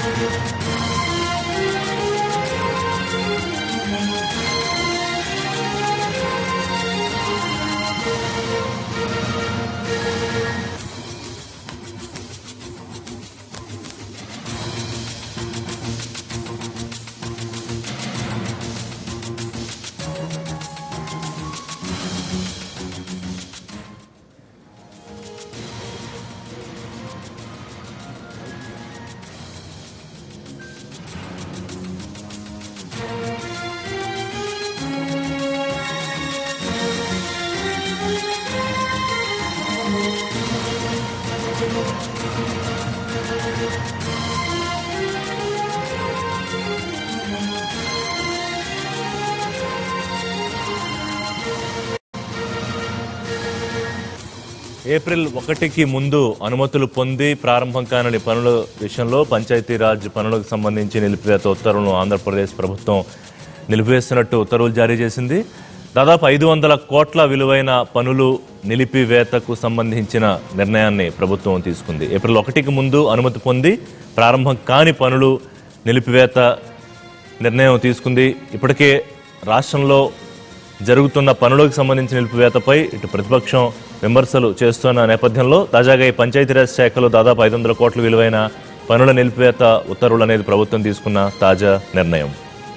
April ఒకటికి ముందు అనుమతులు పొంది ప్రారంభం కాని పనుల విషయంలో పంచాయతీరాజ్ పనులకు సంబంధించి నిలిపివేత ఉత్తర్వులను ఆంధ్రప్రదేశ్ ప్రభుత్వం నిలిపివేస్తున్నట్టు ఉత్తర్వులు జారీ చేసింది దాదాపు ఐదు వందల కోట్ల విలువైన పనులు నిలిపివేతకు సంబంధించిన నిర్ణయాన్ని ప్రభుత్వం తీసుకుంది ఏప్రిల్ ఒకటికి ముందు అనుమతి పొంది ప్రారంభం కాని పనులు నిలిపివేత నిర్ణయం తీసుకుంది ఇప్పటికే రాష్ట్రంలో జరుగుతున్న పనులకు సంబంధించిన నిలిపివేతపై ఇటు ప్రతిపక్షం విమర్శలు చేస్తున్న నేపథ్యంలో తాజాగా ఈ పంచాయతీరాజ్ శాఖలో దాదాపు ఐదు వందల కోట్ల విలువైన పనుల నిలిపివేత ఉత్తర్వులు అనేది ప్రభుత్వం తీసుకున్న తాజా నిర్ణయం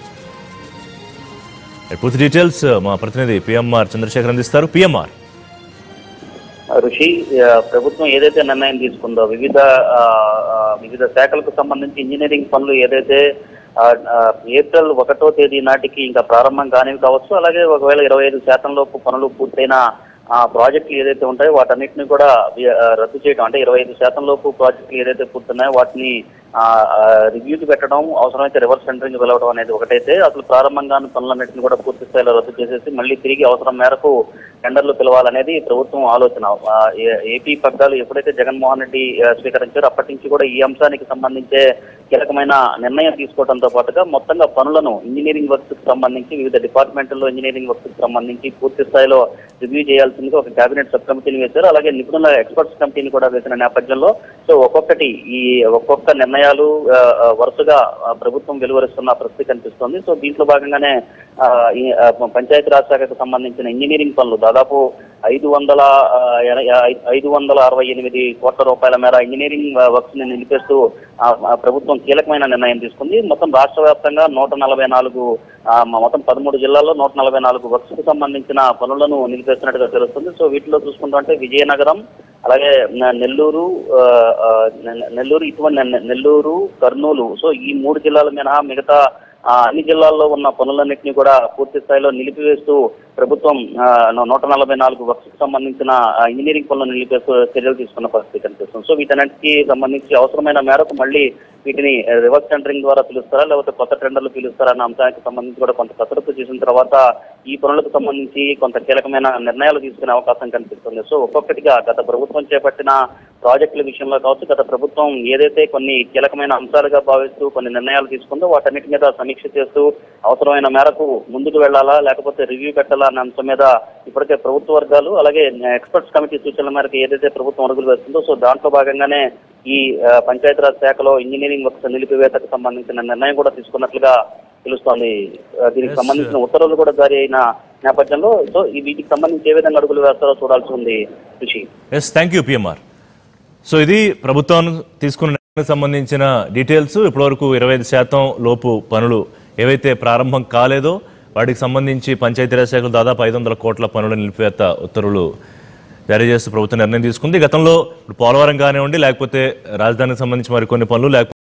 పూర్తి డీటెయిల్స్ మా ప్రతినిధి పిఎంఆర్ చంద్రశేఖర్ అందిస్తారు పిఎంఆర్ ఋషి ఆ, ప్రభుత్వం ఏదైతే నిర్ణయం తీసుకుందో వివిధ ఆ, ఆ, వివిధ శాఖలకు సంబంధించి ఇంజనీరింగ్ పనులు ఏదైతే ఆ, ఆ, ఏప్రిల్ ఒకటో తేదీ నాటికి ఇంకా ప్రారంభం కానివి కావచ్చు అలాగే ఒకవేళ ఇరవై ఐదు శాతం లోపు పనులు పూర్తయిన ఆ ప్రాజెక్టులు ఏదైతే ఉంటాయో వాటన్నిటిని కూడా వి- ఆ, రద్దు చేయడం అంటే ఇరవై ఐదు శాతం లోపు ప్రాజెక్టులు ఏదైతే పూర్తున్నాయో వాటిని రివ్యూకి పెట్టడం అవసరమైతే రివర్స్ టెండరింగ్ పిలవడం అనేది ఒకటైతే అసలు ప్రారంభంగానే పనులన్నింటిని కూడా పూర్తి స్థాయిలో రద్దు చేసేసి మళ్ళీ తిరిగి అవసరం మేరకు టెండర్లు పిలవాలనేది ప్రభుత్వం ఆలోచన ఆ, ఏ- ఏపీ పగ్గాలు ఎప్పుడైతే జగన్మోహన్ రెడ్డి ఆ, స్వీకరించారో అప్పటి నుంచి కూడా ఈ అంశానికి సంబంధించే కీలకమైన నిర్ణయం తీసుకోవడంతో పాటుగా మొత్తంగా పనులను ఇంజనీరింగ్ వర్క్స్ కి సంబంధించి వివిధ డిపార్ట్మెంట్లో ఇంజనీరింగ్ వర్క్స్ కి సంబంధించి పూర్తి స్థాయిలో రివ్యూ చేయాల్సిందిగా ఒక కేబినెట్ సబ్ కమిటీని వేశారు అలాగే నిపుణుల ఎక్స్పర్ట్స్ కమిటీని కూడా వేసిన నేపథ్యంలో సో ఒక్కొక్కటి ఈ ఒక్కొక్క నిర్ణయాలు ఆ, ఆ, వరుసగా ఆ, ప్రభుత్వం వెలువరిస్తున్న పరిస్థితి కనిపిస్తోంది సో దీంట్లో భాగంగానే ఆ, ఈ, ఆ, పంచాయతీ రాజ్ శాఖకు సంబంధించిన ఇంజనీరింగ్ పనులు దాదాపు ఐదు వందల ఆ, ఎన- ఐ- ఐదు వందల అరవై ఎనిమిది కోట్ల రూపాయల మేర ఇంజనీరింగ్ వర్క్స్ ని నిలిపేస్తూ ఆ, ఆ, ప్రభుత్వం కీలకమైన నిర్ణయం తీసుకుంది మొత్తం రాష్ట్ర వ్యాప్తంగా నూట నలభై నాలుగు ఆ, మొత్తం పదమూడు జిల్లాల్లో నూట నలభై నాలుగు వర్క్స్ కు సంబంధించిన పనులను నిలిపేస్తున్నట్టుగా తెలుస్తుంది సో వీటిలో చూసుకుంటుంటే విజయనగరం అలాగే న- నెల్లూరు ఆ, ఆ, నె- నెల్లూరు ఇటువంటి నె- నెల్లూరు కర్నూలు సో ఈ మూడు జిల్లాల మినహా మిగతా ఆ, అన్ని జిల్లాల్లో ఉన్న పనులన్నింటినీ కూడా పూర్తి స్థాయిలో నిలిపివేస్తూ ప్రభుత్వం ఆ, నూ- నూట నలభై నాలుగు వర్క్స్ సంబంధించిన ఆ, ఇంజనీరింగ్ పనులను నిలిపేస్తూ చర్యలు తీసుకున్న పరిస్థితి కనిపిస్తుంది సో వీటన్నిటికీ సంబంధించి అవసరమైన మేరకు మళ్ళీ వీటిని రివర్స్ టెండరింగ్ ద్వారా పిలుస్తారా లేకపోతే కొత్త టెండర్లు పిలుస్తారా అన్న అంశానికి సంబంధించి కూడా కొంత కసరత్తు చేసిన తర్వాత ఈ పనులకు సంబంధించి కొంత కీలకమైన నిర్ణయాలు తీసుకునే అవకాశం కనిపిస్తుంది సో ఒక్కొక్కటిగా గత ప్రభుత్వం చేపట్టిన ప్రాజెక్టుల విషయంలో కావచ్చు గత ప్రభుత్వం ఏదైతే కొన్ని కీలకమైన అంశాలుగా భావిస్తూ కొన్ని నిర్ణయాలు తీసుకుందో వాటన్నిటి మీద సమీక్ష చేస్తూ అవసరమైన మేరకు ముందుకు వెళ్లాలా లేకపోతే రివ్యూ పెట్టాలా అన్న అంశం మీద ఇప్పటికే ప్రభుత్వ వర్గాలు అలాగే ఎక్స్పర్ట్స్ కమిటీ సూచనల మేరకు ఏదైతే ప్రభుత్వం అడుగులు వేస్తుందో సో దాంట్లో భాగంగానే ఈ ఆ, పంచాయతీరాజ్ శాఖలో ఇంజనీరింగ్ వర్క్స్ నిలిపివేతకు సంబంధించిన నిర్ణయం కూడా తీసుకున్నట్లుగా తెలుస్తోంది ఆ, దీనికి Yes, సంబంధించిన ఉత్తర్వులు కూడా జారీ అయిన నేపథ్యంలో సో ఈ వీటికి సంబంధించి ఏ విధంగా అడుగులు వేస్తారో చూడాల్సి ఉంది Rishi yes thank you PMR so ఇది ప్రభుత్వం తీసుకున్న నిర్ణయానికి సంబంధించిన డీటెయిల్స్ ఇప్పటివరకు ఇరవై ఐదు శాతం లోపు పనులు ఏవైతే ప్రారంభం కాలేదో వాటికి సంబంధించి పంచాయతీరాజ్ శాఖలో దాదాపు ఐదు వందల కోట్ల పనుల నిలిపివేత ఉత్తర్వులు జారీ చేస్తూ ప్రభుత్వం నిర్ణయం తీసుకుంది గతంలో ఇప్పుడు పోలవరం కానివ్వండి లేకపోతే రాజధానికి సంబంధించి మరికొన్ని పనులు లేకపోతే